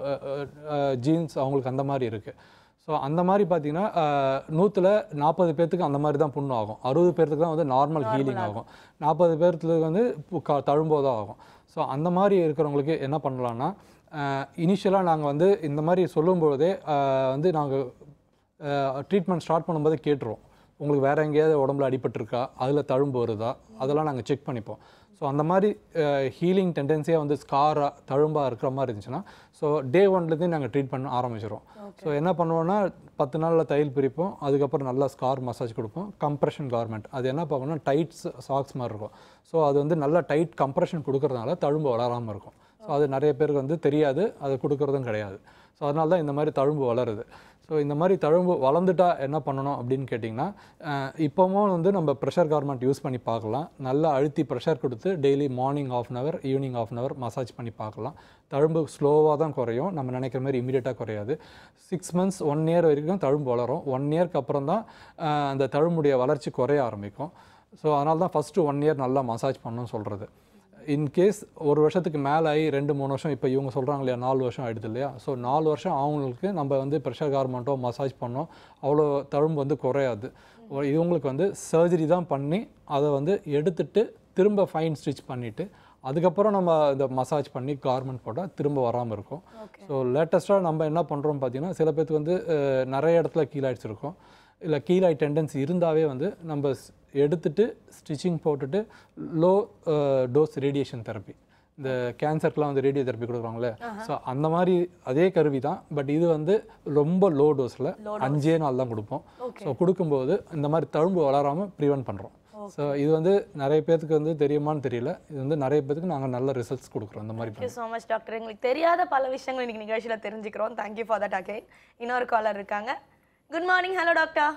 ஜீன்ஸ் அவங்களுக்கு அந்த மாதிரி இருக்குது ஸோ அந்த மாதிரி பார்த்தீங்கன்னா நூற்றில் நாற்பது பேர்த்துக்கு அந்த மாதிரி தான் புண்ணு ஆகும் அறுபது பேர்த்துக்கு தான் வந்து நார்மல் ஹீலிங் ஆகும் நாற்பது பேர்த்துக்கு வந்து பு- க- தழும்போதான் ஆகும் ஸோ அந்த மாதிரி இருக்கிறவங்களுக்கு என்ன பண்ணலான்னா இனிஷியலாக நாங்கள் வந்து இந்த மாதிரி சொல்லும்பொழுதே அஹ், வந்து நாங்கள் ட்ரீட்மெண்ட் ஸ்டார்ட் பண்ணும்போது கேட்டுருவோம் உங்களுக்கு வேறு எங்கேயாவது உடம்புல அடிபட்டிருக்கா அதில் தழும்பு வருதா அதெல்லாம் நாங்கள் செக் பண்ணிப்போம் ஸோ அந்த மாதிரி ஹீலிங் டெண்டன்சியாக வந்து ஸ்காராக தழும்பாக இருக்கிற மாதிரி இருந்துச்சுன்னா ஸோ டே ஒன்லேருந்தே நாங்கள் ட்ரீட் பண்ண ஆரம்பிச்சிடுவோம் ஸோ என்ன பண்ணுவோம்னா பத்து நாளில் தையல் பிரிப்போம் அதுக்கப்புறம் நல்லா ஸ்கார் மசாஜ் கொடுப்போம் கம்ப்ரெஷன் கார்மெண்ட் அது என்ன பார்க்கணும்னா டைட்ஸ் சாக்ஸ் மாதிரி இருக்கும் ஸோ அது வந்து நல்லா டைட் கம்ப்ரெஷன் கொடுக்கறதுனால தழும்பு வளராமல் இருக்கும் ஸோ அது நிறைய பேருக்கு வந்து தெரியாது அது கொடுக்கறதும் கிடையாது ஸோ அதனால தான் இந்த மாதிரி தழும்பு வளருது ஸோ இந்த மாதிரி தழும்பு வளர்ந்துட்டா என்ன பண்ணணும் அப்படின்னு கேட்டிங்கன்னா அஹ், இப்போவும் வந்து நம்ம ப்ரெஷர் கார்மெண்ட் யூஸ் பண்ணி பார்க்கலாம் நல்லா அழுத்தி ப்ரெஷர் கொடுத்து daily morning half an hour evening half an hour massage பண்ணி பார்க்கலாம் தழும்பு ஸ்லோவாக தான் குறையும் நம்ம நினைக்கிற மாதிரி இமீடியட்டாக குறையாது சிக்ஸ் மந்த்ஸ் ஒன் இயர் வரைக்கும் தழும்பு வளரும் ஒன் இயர்க்கு அப்புறம் தான் அஹ், அந்த தழும்புடைய வளர்ச்சி குறைய ஆரம்பிக்கும் ஸோ அதனால தான் ஃபஸ்ட்டு ஒன் இயர் நல்லா மசாஜ் பண்ணணும்னு சொல்கிறது இன்கேஸ் ஒரு வருஷத்துக்கு மேலே ஆகி ரெண்டு மூணு வருஷம் இப்போ இவங்க சொல்கிறாங்க இல்லையா நாலு வருஷம் ஆயிடுது இல்லையா ஸோ நாலு வருஷம் அவங்களுக்கு நம்ம வந்து ப்ரெஷர் கார்மெண்ட்டோ மசாஜ் பண்ணோம் அவ்வளோ தழும்பு வந்து குறையாது ஒ- இவங்களுக்கு வந்து சர்ஜரி தான் பண்ணி அதை வந்து எடுத்துட்டு திரும்ப ஃபைன் ஸ்டிச் பண்ணிவிட்டு அதுக்கப்புறம் நம்ம இந்த மசாஜ் பண்ணி கார்மெண்ட் போட்டால் திரும்ப வராமல் இருக்கும் ஸோ லேட்டஸ்ட்டாக நம்ம என்ன பண்ணுறோம் பார்த்தீங்கன்னா சில பேருக்கு வந்து அஹ், நிறைய இடத்துல கீழாயிடுச்சு இருக்கும் இல்லை கீழாய் டெண்டன்சி இருந்தாவே வந்து நம்ம ஸ்- எடுத்துட்டு ஸ்டிச்சிங் போட்டுட்டு லோ டோஸ் ரேடியேஷன் தெரப்பி இந்த கேன்சருக்குலாம் வந்து ரேடியோ தெரப்பி கொடுக்குறாங்களே ஸோ அந்த மாதிரி அதே கருவி தான் பட் இது வந்து ரொம்ப லோ டோஸில் அஞ்சே நாள் தான் கொடுப்போம் ஸோ கொடுக்கும்போது இந்த மாதிரி தழும்பு வளராமல் ப்ரிவென்ட் பண்ணுறோம் ஸோ இது வந்து நிறைய பேர்த்துக்கு வந்து தெரியுமான்னு தெரியல இது வந்து நிறைய பேர்த்துக்கு நாங்கள் நல்ல ரிசல்ட்ஸ் கொடுக்குறோம் இந்த மாதிரி தேங்க்யூ ஸோ மச் டாக்டர் எங்களுக்கு தெரியாத பல விஷயங்கள் இன்னைக்கு நிகழ்ச்சியில் தெரிஞ்சுக்கிறோம் தேங்க்யூ ஃபார் தட் அகைன் இன்னொரு காலர் இருக்காங்க good morning hello doctor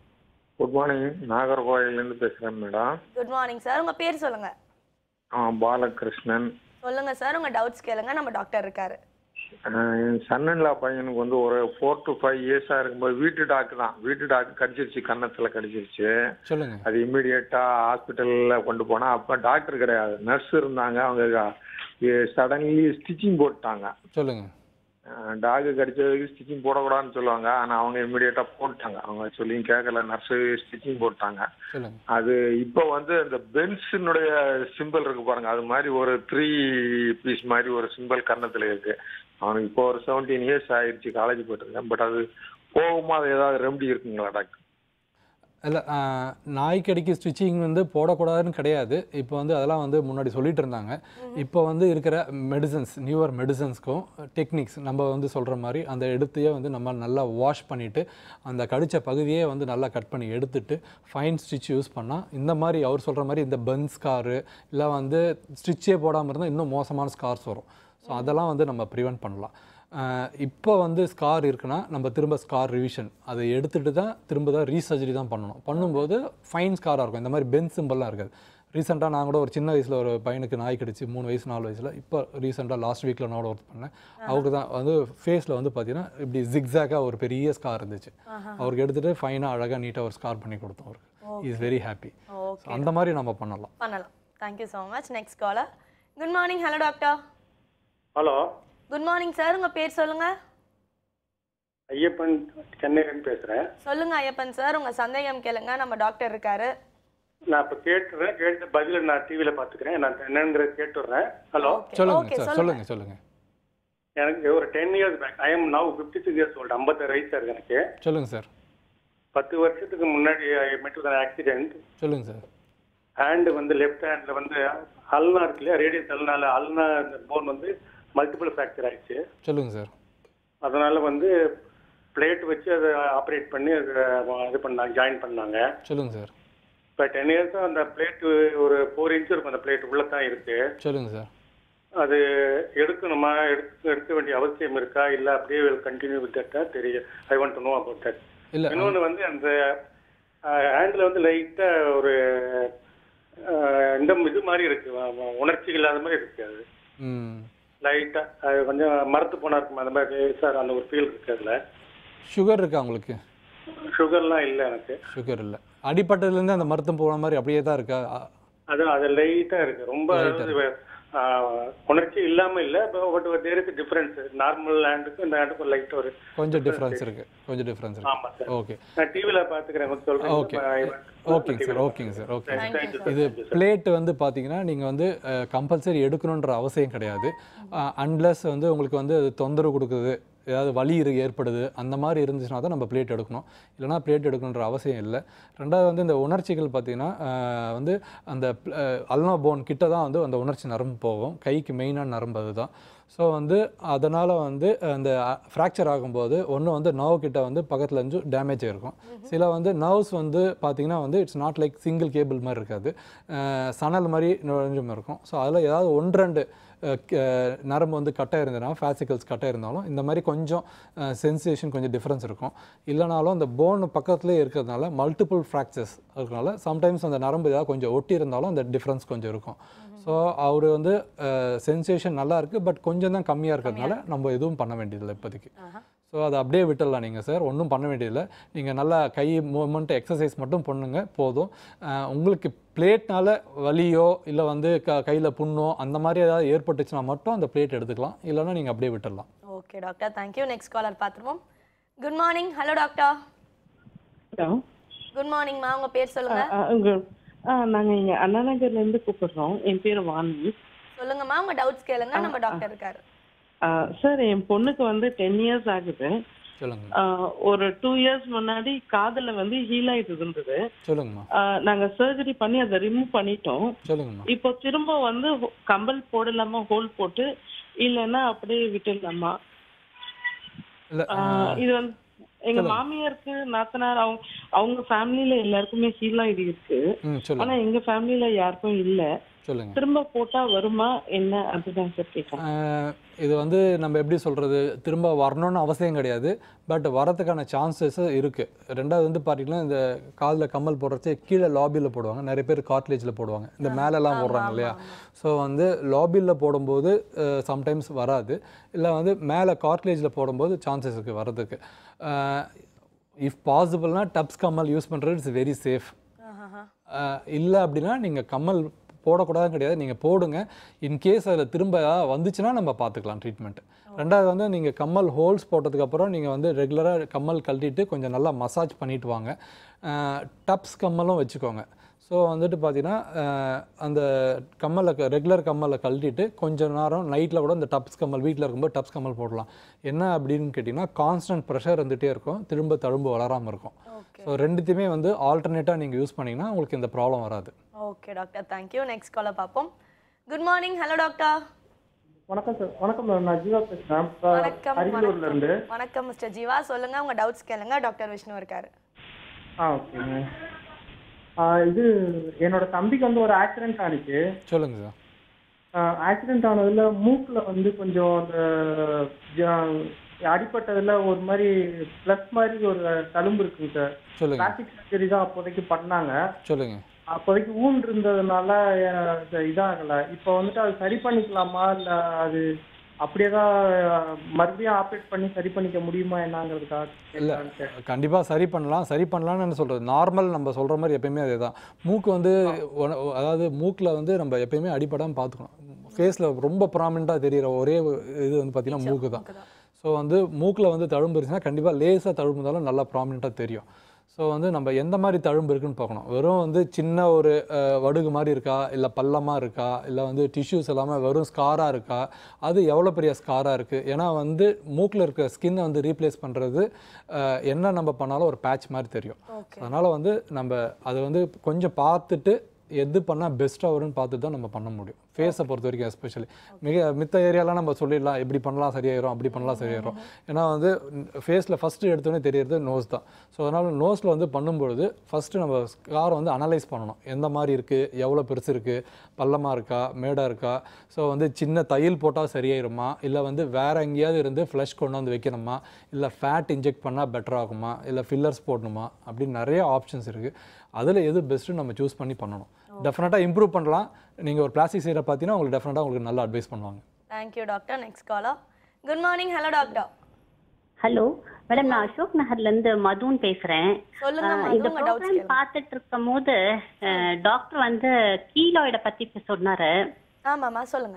good morning நாகர்கோயிலேருந்து பேசுகிறேன் மேடம் குட் மார்னிங் சார் உங்க பேர் சொல்லுங்க ஆ பாலகிருஷ்ணன் சொல்லுங்க சார் உங்க டவுட்ஸ் கேளுங்க நம்ம டாக்டர் இருக்காரு ஆஹ் என் சன்னன்லா பையனுக்கு வந்து ஒரு ஃபோர் டு ஃபைவ் இயர்ஸாக இருக்கும்போது வீட்டு டாக்கு தான் வீட்டு டாக்கு கடிச்சிருச்சு கன்னத்தில் கடிச்சிருச்சு சொல்லுங்கள் அது இம்மிடியேட்டாக ஹாஸ்பிட்டலில் கொண்டு போனால் அப்போ டாக்டர் கிடையாது நர்ஸ் இருந்தாங்க அவங்க சடன்லி ஸ்டிச்சிங் போட்டாங்க சொல்லுங்கள் டாகு கடிச்சதுக்கு ஸ்டிச்சிங் போடக்கூடாதுன்னு சொல்லுவாங்க ஆனால் அவங்க இம்மிடியேட்டாக போட்டாங்க அவங்க சொல்லியும் கேட்கல நர்ஸு ஸ்டிச்சிங் போட்டாங்க சொல்லுங்கள் அது இப்போ வந்து இந்த பென்ஸினுடைய சிம்பிள் இருக்கு பாருங்க அது மாதிரி ஒரு த்ரீ பீஸ் மாதிரி ஒரு சிம்பிள் கன்னத்துல இருக்கு அவனுக்கு இப்போ ஒரு செவன்டீன் இயர்ஸ் ஆயிடுச்சு காலேஜ் போயிட்டுருக்கேன் பட் அது போகுமா அது ஏதாவது ரெமடி இருக்குங்களா டாக்டர் இல்லை நாய் கடிக்கு ஸ்டிச்சிங் வந்து போடக்கூடாதுன்னு கிடையாது இப்போ வந்து அதெல்லாம் வந்து முன்னாடி சொல்லிட்டு இருந்தாங்க இப்போ வந்து இருக்கிற மெடிசன்ஸ் நியூவர் மெடிசன்ஸ்க்கும் டெக்னிக்ஸ் நம்ம வந்து சொல்கிற மாதிரி அந்த எடுத்தையே வந்து நம்ம நல்லா வாஷ் பண்ணிவிட்டு அந்த கடித்த பகுதியே வந்து நல்லா கட் பண்ணி எடுத்துட்டு ஃபைன் ஸ்டிச் யூஸ் பண்ணால் இந்த மாதிரி அவர் சொல்கிற மாதிரி இந்த பன் ஸ்காரு இல்லை வந்து ஸ்டிச்சே போடாமல் இருந்தால் இன்னும் மோசமான ஸ்கார்ஸ் வரும் ஸோ அதெல்லாம் வந்து நம்ம ப்ரிவென்ட் பண்ணலாம் இப்போ வந்து ஸ்கார் இருக்குன்னா நம்ம திரும்ப ஸ்கார் ரிவிஷன் அதை எடுத்துட்டு தான் திரும்ப தான் ரீசர்ஜரி தான் பண்ணணும் பண்ணும்போது ஃபைன் ஸ்காராக இருக்கும் இந்த மாதிரி பென் சிம்பிள்லாம் இருக்காது ரீசெண்டாக நான் கூட ஒரு சின்ன வயசில் ஒரு பையனுக்கு நாய் கடிச்சு மூணு வயசு நாலு வயசில் இப்போ ரீசெண்டாக லாஸ்ட் வீக்கில் நான் ஒர்க் பண்ணேன் அவருக்கு தான் வந்து ஃபேஸில் வந்து பார்த்தீங்கன்னா இப்படி ஜிக்ஸாக்காக ஒரு பெரிய ஸ்கார் இருந்துச்சு அவருக்கு எடுத்துகிட்டு ஃபைனாக அழகாக நீட்டாக ஒரு ஸ்கார் பண்ணி கொடுத்தோம் அவருக்கு இஸ் வெரி ஹாப்பி ஓகே அந்த மாதிரி நம்ம பண்ணலாம் பண்ணலாம் thank you so much next caller good morning hello doctor hello good morning sir உங்க பேர் சொல்லுங்க ஐயப்பன் சென்னையிலேருந்து பேசுகிறேன் சொல்லுங்க ஐயப்பன் சார் உங்க சந்தேகம் கேளுங்க நம்ம டாக்டர் இருக்காரு நான் இப்போ கேட்டுறேன் கேட்டு பதில் நான் டிவியில் பார்த்துக்கிறேன் நான் என்னங்கிறத கேட்டுடுறேன் ஹலோ சொல்லுங்க Okay, சார் சொல்லுங்க சொல்லுங்க எனக்கு ஒரு ten years back I am now fifty six years old ஐம்பத்தாறு வயசு இருக்கு எனக்கு சொல்லுங்க சார் பத்து வருஷத்துக்கு முன்னாடி மெட்டு ஆக்சிடென்ட் சொல்லுங்க சார் ஹேண்டு வந்து லெஃப்ட் ஹேண்டில் வந்து அல்னா இருக்கு இல்லையா ரேடியஸ் அல்னால அல்னா போன் வந்து மல்டிபிள் ஃப்ராக்சர் ஆயிடுச்சு சொல்லுங்க சார் அதனால வந்து பிளேட் வச்சு அதை ஆப்ரேட் பண்ணி அதை இது பண்ணாங்க ஜாயின் பண்ணாங்க சொல்லுங்க சார் இப்போ டென் இயர்ஸாக அந்த பிளேட் ஒரு ஃபோர் இன்ச் இருக்கும் அந்த பிளேட் உள்ள தான் இருக்கு சொல்லுங்க சார் அது எடுக்கணுமா எடுக்க எடுக்க வேண்டிய அவசியம் இருக்கா இல்ல அப்படியே கண்டினியூ வித் தட்டா தெரியும் I want to know about that இல்ல இன்னொன்று வந்து அந்த ஹேண்டில் வந்து லைட்டா ஒரு அஹ், இந்த இது மாதிரி இருக்கு வ- வ- உணர்ச்சி இல்லாத மாதிரி இருக்கு அது ம் லைட்டா அது கொஞ்சம் மரத்து போனா இருக்கும் அந்த மாதிரி சார் அந்த ஒரு ஃபீல் இருக்கு அதுல சுகர் இருக்கா உங்களுக்கு சுகர்லாம் இல்லை எனக்கு சுகர் இல்லை அடிப்பட்டதுலேருந்து அந்த மருத்துவம் போன மாதிரி அப்படியே தான் இருக்கா அ- அது அது லைட்டா இருக்கு ரொம்ப அதாவது, ஆ, உணர்ச்சி இல்லாம இல்ல but there is difference normal லேண்டுக்கும் இந்த லேண்டுக்கும் லைட் ஒரு கொஞ்சம் டிஃப்ரென்ஸ் இருக்கு கொஞ்சம் டிஃப்ரென்ஸ் இருக்கு ஆமா சார் ஓகே நான் டிவில பாத்துக்கிறேன் கொஞ்சம் சொல்றேன் ஓகே ஓகேங்க சார் ஓகேங்க சார் ஓகே இது பிளேட் வந்து பார்த்தீங்கன்னா நீங்கள் வந்து கம்பல்சரி எடுக்கணுன்ற அவசியம் கிடையாது அன்லெஸ் வந்து உங்களுக்கு வந்து அது தொந்தரவு கொடுக்குது ஏதாவது வலி இரு ஏற்படுது அந்த மாதிரி இருந்துச்சுன்னா தான் நம்ம பிளேட் எடுக்கணும் இல்லைனா பிளேட் எடுக்கணுன்ற அவசியம் இல்லை ரெண்டாவது வந்து இந்த உணர்ச்சிகள் பார்த்தீங்கன்னா அஹ், வந்து அந்த அல்னா போன் கிட்ட தான் வந்து அந்த உணர்ச்சி நரம்பு போகும் கைக்கு மெயினான நரம்பு அதுதான் ஸோ வந்து அதனால் வந்து அந்த ஃப்ராக்சர் ஆகும்போது ஒன்று வந்து நர்வ் கிட்ட வந்து பக்கத்தில் இருந்து டேமேஜ் இருக்கும் சில வந்து நர்வ்ஸ் வந்து பார்த்தீங்கன்னா வந்து it's not like single cable மாதிரி இருக்காது அஹ் சணல் மாதிரி நுழைஞ்சும் இருக்கும் ஸோ அதில் ஏதாவது ஒன்று ரெண்டு அஹ், க- நரம்பு வந்து கட்டாக இருந்ததுனா ஃபேசிக்கல்ஸ் கட்டாக இருந்தாலும் இந்த மாதிரி கொஞ்சம் சென்சேஷன் கொஞ்சம் டிஃப்ரென்ஸ் இருக்கும் இல்லைனாலும் அந்த போன் பக்கத்துலேயே இருக்கிறதுனால மல்டிபிள் ஃப்ராக்சர்ஸ் இருக்கிறதுனால சம்டைம்ஸ் அந்த நரம்பு ஏதாவது கொஞ்சம் ஒட்டி இருந்தாலும் அந்த டிஃப்ரென்ஸ் கொஞ்சம் இருக்கும் ஸோ அவர் வந்து சென்சேஷன் நல்லா இருக்குது பட் கொஞ்சம் தான் கம்மியாக இருக்கிறதுனால நம்ம எதுவும் பண்ண வேண்டியதில்லை இப்போதைக்கு ஸோ அதை அப்படியே விட்டுடலாம் நீங்கள் சார் ஒன்றும் பண்ண வேண்டியதில்லை நீங்கள் நல்லா கை மூவ்மெண்ட் எக்ஸசைஸ் மட்டும் பண்ணுங்க போதும் அஹ், உங்களுக்கு பிளேட்னால வலியோ இல்லை வந்து க கையில் புண்ணோ அந்த மாதிரி ஏதாவது ஏற்பட்டுச்சுன்னா மட்டும் அந்த பிளேட் எடுத்துக்கலாம் இல்லைன்னா நீங்கள் அப்படியே விட்டுடலாம் okay doctor thank you next caller பார்த்துருவோம் good morning hello doctor hello good மார்னிங்மா உங்க பேர் சொல்லுங்க உங்க ஆ நாங்கள் இங்கே அண்ணா நகர்லேருந்து கூப்பிடுறோம் என் பேர் வாணி சொல்லுங்கம்மா உங்க டவுட்ஸ் கேளுங்க நம்ம டாக்டர் இருக்காரு சார் என் பொண்ணுக்கு வந்து டென் இயர்ஸ் ஆகுது சொல்லுங்க ஆ, ஒரு டூ இயர்ஸ் முன்னாடி காதில் வந்து ஹீல் ஆயிட்டு இருந்தது சொல்லுங்கம்மா ஆ, நாங்க சர்ஜரி பண்ணி அதை ரிமூவ் பண்ணிட்டோம் சொல்லுங்கம்மா இப்போ திரும்ப வந்து ஹோ- கம்பல் போடலாமா ஹோல் போட்டு இல்லைன்னா அப்படியே விட்டுடலாமா இல்லை ஆ, இது வந்து எங்க மாமியாருக்கு நாத்தனார் அவங்க அவங்க ஃபேமிலியில எல்லாருக்குமே ஹீல் ஆயிடு இருக்கு ம் சொல்லுங்க ஆனா எங்க ஃபேமிலியில யாருக்கும் இல்ல சொல்லுங்க திரும்ப போட்டா வருமா என்ன அதுதான் சார் கேட்கறேன் ஆஹ் இது வந்து நம்ம எப்படி சொல்கிறது திரும்ப வரணும்னு அவசியம் கிடையாது பட் வரதுக்கான சான்சஸ் இருக்குது ரெண்டாவது வந்து பார்த்தீங்கன்னா இந்த காதில் கம்மல் போடுறச்சு கீழே லாபியில் போடுவாங்க நிறைய பேர் கார்ட்லேஜில் போடுவாங்க இந்த மேலெல்லாம் போடுறாங்க இல்லையா ஸோ வந்து லாபியில் போடும்போது சம்டைம்ஸ் வராது இல்லை வந்து மேலே கார்ட்லேஜில் போடும்போது சான்சஸ் இருக்குது வரதுக்கு இஃப் பாசிபிள்னா டப்ஸ் கம்மல் யூஸ் பண்ணுறது இட்ஸ் வெரி சேஃப் இல்லை அப்படின்னா நீங்கள் கம்மல் போடக்கூடாதுன்னு கிடையாது நீங்கள் போடுங்க இன்கேஸ் அதில் திரும்ப ஏதாவது வந்துச்சுன்னா நம்ம பார்த்துக்கலாம் ட்ரீட்மெண்ட் ரெண்டாவது வந்து நீங்கள் கம்மல் ஹோல்ஸ் போட்டதுக்கப்புறம் நீங்கள் வந்து ரெகுலராக கம்மல் கழட்டிட்டு கொஞ்சம் நல்லா மசாஜ் பண்ணிட்டு வாங்க டப்ஸ் கம்மலும் வச்சுக்கோங்க ஸோ வந்துட்டு பார்த்தீங்கன்னா அஹ், அந்த கம்மலை ரெகுலர் கம்மலை கழட்டிட்டு கொஞ்ச நேரம் நைட்டில் கூட இந்த டப்ஸ் கம்மல் வீட்டில் இருக்கும்போது டப்ஸ் கம்மல் போடலாம் என்ன அப்படின்னு கேட்டிங்கன்னா கான்ஸ்டன்ட் ப்ரெஷர் இருந்துகிட்டே இருக்கும் திரும்ப தழும்பு வளராமல் இருக்கும் ஸோ ரெண்டுத்தையுமே வந்து ஆல்டர்னேட்டாக நீங்கள் யூஸ் பண்ணிங்கன்னா உங்களுக்கு இந்த ப்ராப்ளம் வராது okay doctor thank you next caller பார்ப்போம் குட் மார்னிங் ஹலோ டாக்டர் வணக்கம் சார் வணக்கம் மேம் நான் ஜீவா பேசுறேன் வணக்கம் அரியலூர்ல இருந்து வணக்கம் வணக்கம் மிஸ்டர் ஜீவா சொல்லுங்க உங்க டவுட்ஸ் கேளுங்க டாக்டர் விஷ்ணு இருக்காரு ஆ ஓகேங்க ஆ, இது என்னோட தம்பிக்கு வந்து ஒரு ஆக்சிடென்ட் ஆனிச்சு சொல்லுங்க சார் ஆக்சிடென்ட் ஆனதுல மூக்குல வந்து கொஞ்சம் அந்த ஜ- அடிபட்டதுல ஒரு மாதிரி ப்ளஸ் மாதிரி ஒரு தழும்பு இருக்குங்க சார் சொல்லுங்க பிளாஸ்டிக் சர்ஜரி தான் அப்போதைக்கு பண்ணாங்க சொல்லுங்க அப்போதைக்கு ஊன் இருந்ததுனால அஹ், இது இதாகல இப்போ வந்துட்டு அது சரி பண்ணிக்கலாமா இல்ல அது அப்படியே தான் அஹ், மறுபடியும் ஆப்ரேட் பண்ணி சரி பண்ணிக்க முடியுமா என்னங்கிறதுக்காக இல்லை கேட்கலான்னு சார். கண்டிப்பாக சரி பண்ணலாம் சரி பண்ணலாம்னு என்ன சொல்கிறது நார்மல் நம்ம சொல்கிற மாதிரி எப்பயுமே அதே தான் மூக்கு வந்து ஒன- அதாவது மூக்கில் வந்து நம்ம எப்பயுமே அடிபடாமல் பார்த்துக்கணும் ஃபேஸில் ரொம்ப ப்ராமினெண்ட்டாக தெரியிற ஒரே இது வந்து பார்த்திங்கன்னா மூக்கு தான் ஸோ வந்து மூக்கில் வந்து தழும்பு இருந்துச்சுன்னா கண்டிப்பாக லேசாக தழும்பு இருந்தாலும் நல்லா ப்ராமினெண்ட்டாக தெரியும் ஸோ வந்து நம்ம எந்த மாதிரி தழும்பு இருக்குன்னு பார்க்கணும் வெறும் வந்து சின்ன ஒரு அஹ், வடுகு மாதிரி இருக்கா இல்லை பள்ளமாக இருக்கா இல்லை வந்து டிஷ்யூஸ் எல்லாமே வெறும் ஸ்காராக இருக்கா அது எவ்வளோ பெரிய ஸ்காராக இருக்குது ஏன்னா வந்து மூக்கில் இருக்க ஸ்கின்னை வந்து ரீப்ளேஸ் பண்ணுறது என்ன நம்ம பண்ணாலும் ஒரு பேட்ச் மாதிரி தெரியும் அதனால் வந்து நம்ம அதை வந்து கொஞ்சம் பார்த்துட்டு எது பண்ணால் பெஸ்ட்டாக வரும்னு பார்த்து தான் நம்ம பண்ண முடியும் ஃபேஸை பொறுத்த வரைக்கும் எஸ்பெஷலி மிக மித்த ஏரியாலாம் நம்ம சொல்லிடலாம் இப்படி பண்ணலாம் சரியாயிரும் அப்படி பண்ணலாம் சரியாயிரும் ஏன்னா வந்து ஃபேஸில் ஃபஸ்ட்டு எடுத்தோடனே தெரியறது நோஸ் தான் ஸோ அதனால் நோஸில் வந்து பண்ணும்பொழுது ஃபஸ்ட்டு நம்ம ஸ்காரை வந்து அனலைஸ் பண்ணணும் எந்த மாதிரி இருக்குது எவ்வளோ பெருசு இருக்குது பள்ளமாக இருக்கா மேடாக இருக்கா ஸோ வந்து சின்ன தையல் போட்டால் சரியாயிருமா இல்லை வந்து வேற எங்கேயாவது இருந்து ஃப்ளஷ் கொண்டு வந்து வைக்கணுமா இல்லை ஃபேட் இன்ஜெக்ட் பண்ணால் பெட்டர் ஆகுமா இல்லை ஃபில்லர்ஸ் போடணுமா அப்படின்னு நிறைய ஆப்ஷன்ஸ் இருக்குது அதில் எது பெஸ்ட்டு நம்ம சூஸ் பண்ணி பண்ணணும் டெஃபினட்டாக இம்ப்ரூவ் பண்ணலாம் நீங்கள் ஒரு பிளாஸ்டிக் சைடை பார்த்தீங்கன்னா உங்களுக்கு டெஃபினட்டாக உங்களுக்கு நல்ல அட்வைஸ் பண்ணுவாங்க thank you doctor next caller good morning hello doctor hello madam நான் அசோக் நகர்ல இருந்து மதுன்னு பேசுறேன் சொல்லுங்க ஆஹ் மது, இந்த உங்க doubts ப்ரோக்ராம் கேளுங்க. பார்த்துட்டு இருக்கும் போது டாக்டர் வந்து கீலாய்ட பத்தி இப்ப சொன்னாரு ஆமாம்மா சொல்லுங்க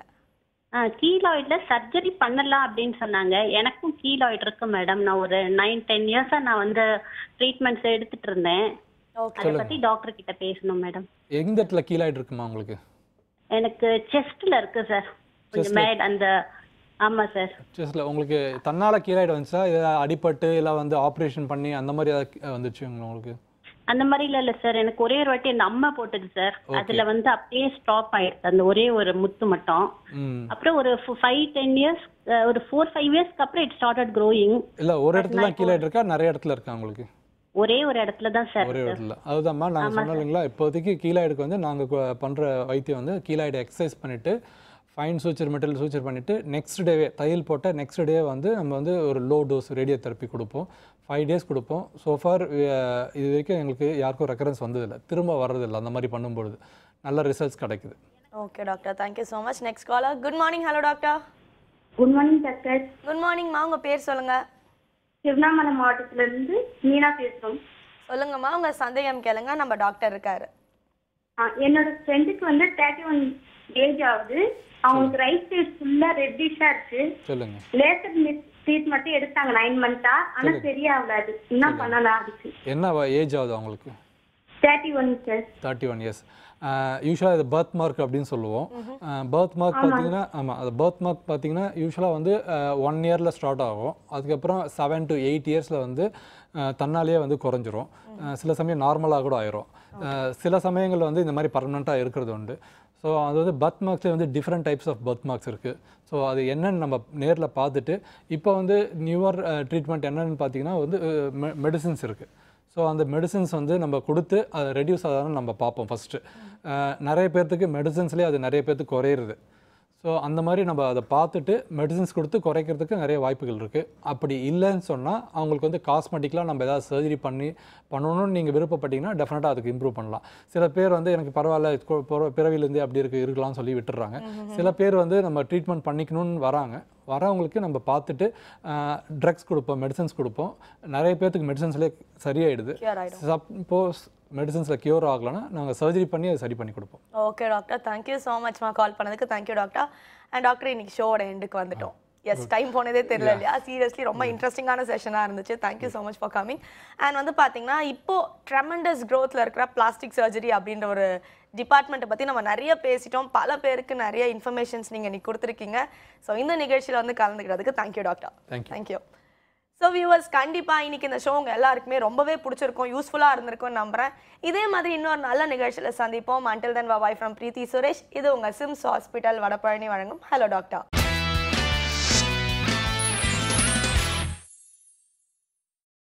கீலாய்ட்ல சர்ஜரி பண்ணலாம் அப்படின்னு சொன்னாங்க எனக்கும் கீலாய்டு இருக்கு மேடம் நான் ஒரு நைன் டென் இயர்ஸா நான் வந்து ட்ரீட்மெண்ட்ஸ் எடுத்துட்டு இருந்தேன் ஓகே அதை பத்தி டாக்டர் கிட்ட பேசணும் மேடம் எந்த இடத்துல கீழாயிட்டு இருக்குமா உங்களுக்கு எனக்கு செஸ்ட்ல இருக்கு சார் கொஞ்சம் மேட் அந்த ஆமா சார் செஸ்ல உங்களுக்கு தன்னால கீழாயிடு வந்துச்சா இல்லை அடிபட்டு இல்லை வந்து ஆப்ரேஷன் பண்ணி அந்த மாதிரி ஏதாவது வந்துச்சு உங்களுக்கு அந்த மாதிரி இல்ல இல்ல சார் எனக்கு ஒரே ஒரு வாட்டி அந்த அம்மா போட்டது சார் அதுல வந்து அப்படியே ஸ்டாப் ஆயிடுச்சு அந்த ஒரே ஒரு முத்து மட்டும் ம் அப்புறம் ஒரு ஃபைவ் டென் இயர்ஸ் ஒரு ஃபோர் ஃபைவ் இயர்ஸ்க்கு அப்புறம் இட் ஸ்டார்டட் க்ரோயிங் இல்லை ஒரு இடத்துல தான் கீழாயிட்டு இருக்கா நிறைய இடத்துல இருக்கா உங்களுக்கு ஒரே ஒரு இடத்துல தான் சார் ஒரே இடத்துல அதுதான்மா நாங்கள் சொன்னோம் இல்லைங்களா இப்போதைக்கு கீழாயிடுக்கு வந்து நாங்கள் பண்ணுற வைத்தியம் வந்து கீழாயிடு எக்ஸசைஸ் பண்ணிவிட்டு ஃபைன் சூச்சர் மெட்டல் சூச்சர் பண்ணிவிட்டு நெக்ஸ்ட் டேவே தையல் போட்ட நெக்ஸ்ட் டே வந்து நம்ம வந்து ஒரு லோ டோஸ் ரேடியோ தெரப்பி கொடுப்போம் ஃபைவ் டேஸ் கொடுப்போம் ஸோ ஃபார் இது வரைக்கும் எங்களுக்கு யாருக்கும் ரெக்கரன்ஸ் வந்ததில்லை திரும்ப வர்றதில்லை அந்த மாதிரி பண்ணும்பொழுது நல்ல ரிசல்ட்ஸ் கிடைக்குது okay doctor thank you so much next caller good morning hello doctor good morning doctor good மார்னிங்மா உங்க பேர் சொல்லுங்க திருவண்ணாமலை மாவட்டத்துல இருந்து மீனா பேசுறோம் சொல்லுங்கம்மா உங்க சந்தேகம் கேளுங்க நம்ம டாக்டர் இருக்காரு ஆ, என்னோட ஃப்ரெண்டுக்கு வந்து தேர்ட்டி ஒன் ஏஜ் ஆகுது அவங்களுக்கு ரைட் சைடு ஃபுல்லா ரெட்டிஷா இருக்கு சொல்லுங்க லேசர் ட்ரீட் மட்டும் எடுத்தாங்க நைன் மந்த்தா ஆனா சரியாகல அது என்ன பண்ணலாம் அதுக்கு என்ன ஏஜ் ஆகுது அவங்களுக்கு thirty one sir thirty one years யூஸ்வலாக இது பர்த் மார்க் அப்படின்னு சொல்லுவோம் பர்த் மார்க் பார்த்தீங்கன்னா ஆமாம் அது பர்த் மார்க் பார்த்தீங்கன்னா யூஸ்வலாக வந்து ஒன் இயரில் ஸ்டார்ட் ஆகும் அதுக்கப்புறம் செவன் டு எயிட் இயர்ஸில் வந்து அஹ், தன்னாலேயே வந்து குறைஞ்சிரும் அஹ், சில சமயம் நார்மலாக கூட ஆயிரும் அஹ், சில சமயங்கள் வந்து இந்த மாதிரி பர்மனெண்ட்டாக இருக்கிறது உண்டு ஸோ அது வந்து பர்த் மார்க்ஸ்லேயே வந்து different types of birth marks இருக்குது ஸோ அது என்னன்னு நம்ம நேரில் பார்த்துட்டு இப்போ வந்து நியூவர் ட்ரீட்மெண்ட் என்னன்னு பார்த்தீங்கன்னா வந்து மெடிசின்ஸ் இருக்குது ஸோ அந்த மெடிசின்ஸ் வந்து நம்ம கொடுத்து அதை ரெடியூஸ் ஆகாதுன்னு நம்ம பார்ப்போம் ஃபஸ்ட்டு நிறைய பேர்த்துக்கு மெடிசின்ஸ்லேயே அது நிறைய பேர்த்துக்கு குறையிறது ஸோ அந்த மாதிரி நம்ம அதை பார்த்துட்டு மெடிசின்ஸ் கொடுத்து குறைக்கிறதுக்கு நிறைய வாய்ப்புகள் இருக்குது அப்படி இல்லைன்னு சொன்னால் அவங்களுக்கு வந்து காஸ்மெட்டிக்கலாக நம்ம ஏதாவது சர்ஜரி பண்ணி பண்ணணும்னு நீங்கள் விருப்பப்பட்டீங்கன்னா டெஃபினட்டாக அதுக்கு இம்ப்ரூவ் பண்ணலாம் சில பேர் வந்து எனக்கு பரவாயில்ல கொ- பிற- பிறவிலேருந்தே அப்படி இருக்கு இருக்கலாம்னு சொல்லி விட்டுறாங்க சில பேர் வந்து நம்ம ட்ரீட்மெண்ட் பண்ணிக்கணும்னு வராங்க வரவங்களுக்கு நம்ம பார்த்துட்டு ட்ரக்ஸ் கொடுப்போம் மெடிசன்ஸ் கொடுப்போம் நிறைய பேர்த்துக்கு மெடிசன்ஸ்லேயே சரியாயிடுது Cure ஆயிடும். சப்போஸ் மெடிசன்ஸில் க்யூர் ஆகலைன்னா நாங்கள் சர்ஜரி பண்ணி அதை சரி பண்ணி கொடுப்போம் ஓகே டாக்டர் தேங்க்யூ ஸோ மச்மா கால் பண்ணதுக்கு தேங்க்யூ டாக்டர் அண்ட் டாக்டர் இன்னைக்கு ஷோவோட எண்டுக்கு வந்துட்டோம் எஸ் டைம் போனதே தெரியல இல்லையா சீரியஸ்லி ரொம்ப இன்ட்ரெஸ்டிங்கான செஷனாக இருந்துச்சு thank you so much for coming and வந்து பார்த்தீங்கன்னா இப்போ ட்ரெமெண்டஸ் க்ரோத்தில் இருக்கிற பிளாஸ்டிக் சர்ஜரி அப்படின்ற ஒரு டிபார்ட்மெண்ட்டை பற்றி நம்ம நிறைய பேசிட்டோம் பல பேருக்கு நிறைய இன்ஃபர்மேஷன்ஸ் நீங்கள் இன்னைக்கு கொடுத்துருக்கீங்க ஸோ இந்த நிகழ்ச்சியில் வந்து கலந்துக்கிறதுக்கு thank you doctor Thank you. Thank you so viewers கண்டிப்பாக இன்னைக்கு இந்த ஷோ உங்க எல்லாருக்குமே ரொம்பவே பிடிச்சிருக்கும் யூஸ்ஃபுல்லாக இருந்திருக்கும்னு நம்புறேன் இதே மாதிரி இன்னொரு நல்ல நிகழ்ச்சியில் சந்திப்போம் until then bye from Preethi Suresh இது உங்கள் சிம்ஸ் ஹாஸ்பிட்டல் வடபழனி வழங்கும் ஹலோ டாக்டர்